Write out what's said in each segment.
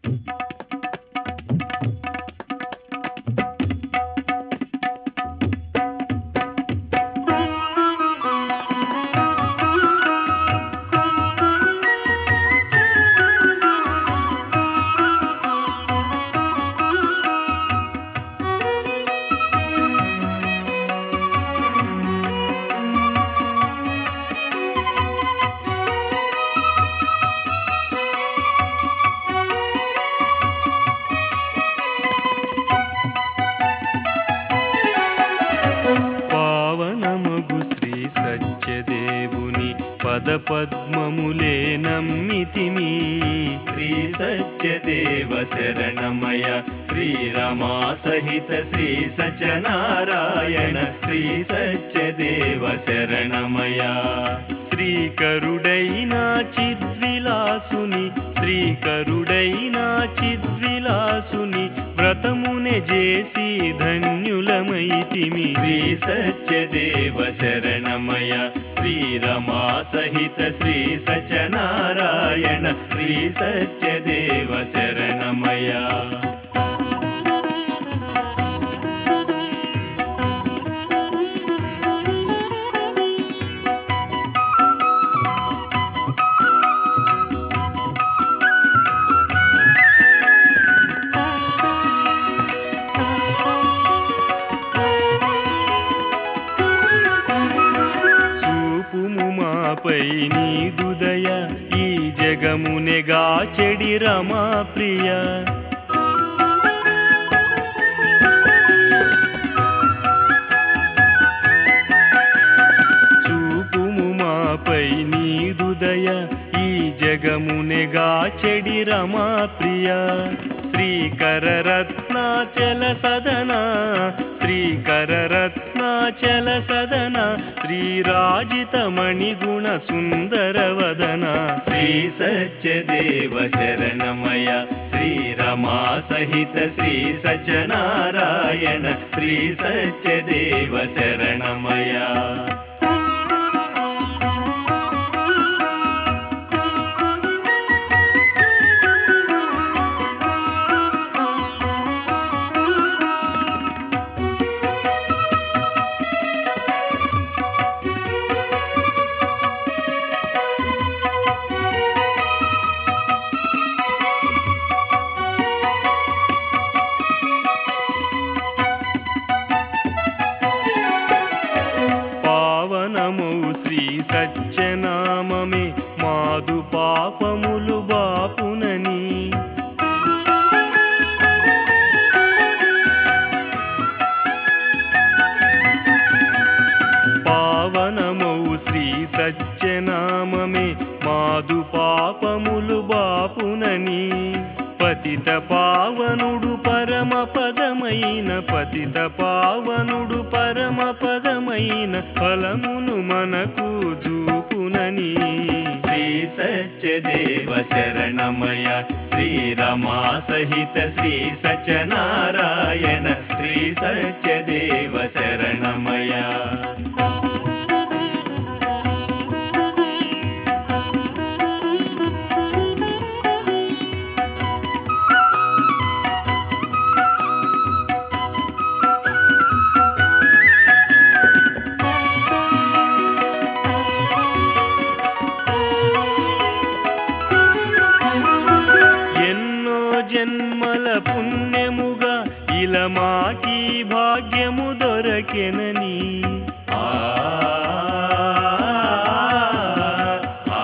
పావనమగు శ్రీ సత్యదేవుని పద పద్మములే నమ్మితిమి శ్రీ సత్యదేవ శరణమయ శ్రీరమా సహిత శ్రీ సత్యనారాయణ శ్రీ సత్యదేవ శరణమయ శ్రీకరుడైన చిద్విలాసుని శ్రీకరుడైన చిద్విలాసుని వ్రతమునే చేసి ధన్యులమైతిమి శ్రీ సత్యదేవ శరణమయ శ్రీరమా సహిత శ్రీ సత్యనారాయణ శ్రీ సత్యదేవ శరణమయ చూపుము మాపై నీదుదయ ఈ జగమునెగా చెడి రమా ప్రియ చూపుము మాపై నీదుదయ ఈ జగమునెగా చెడి రమా ప్రియ శ్రీకర రత్నాచల సదన శ్రీకర రత్నాచల సదన శ్రీరాజిత మణిగుణ సుందర వదన శ్రీ సత్యదేవ శరణమయ శ్రీరమా సహిత శ్రీ సత్యనారాయణ శ్రీ సత్యదేవ శరణమయ పావనమౌ శ్రీ సత్యనామమే మాదు పాపములు బాపునని పావనమౌ శ్రీ సత్యనామమే మాదు పాపములు బాపునని పతిత పావనుడు పరమ పదమైన పతిత పావనుడు పరమ పదమైన ఫలమును మనకు చూపునని శ్రీ సత్యదేవ శరణమయ శ్రీరమా సహిత శ్రీ సత్యనారాయణ శ్రీ సత్యదేవ శరణమయ ఎన్నో జన్మల పుణ్యముగా ఇలా మాకి భాగ్యము దొరకెనని ఆ ఆ,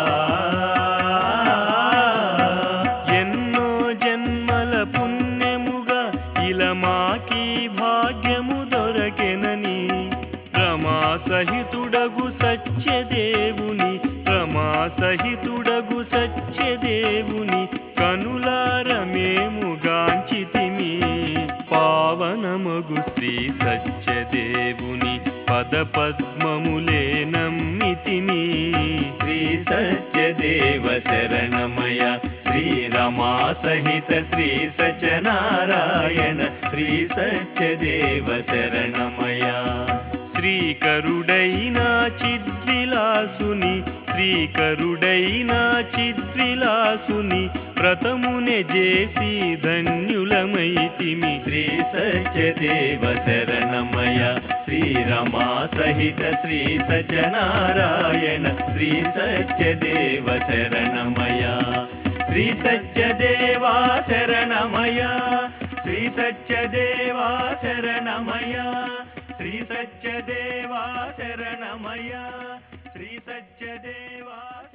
ఎన్నో జన్మల పుణ్యముగా ఇలా మాకి భాగ్యము దొరకెనని రమా సహితుడగు సత్యదేవుని రమా సహితుడగు సత్యదేవుని కనులార మేము గాంచితిమి పావనమగు శ్రీ సత్యదేవుని పద పద్మములే నమ్మితిమి శ్రీ సత్యదేవ శరణమయ శ్రీరమా సహిత శ్రీ సత్యనారాయణ శ్రీ సత్యదేవ శరణమయ శ్రీకరుడైన చిద్విలాసుని శ్రీకరుడైన చిద్విలాసుని వ్రతమునే చేసి ధన్యులమైతిమి శ్రీ సత్యదేవ శరణమయ శ్రీరమా సహిత శ్రీ సత్యనారాయణ శ్రీ సత్యదేవ శరణమయ శ్రీ సత్యదేవా శరణమయ శ్రీ సత్యదేవా శరణమయ శ్రీ సత్యదేవా శరణమయ శ్రీ సత్యదేవా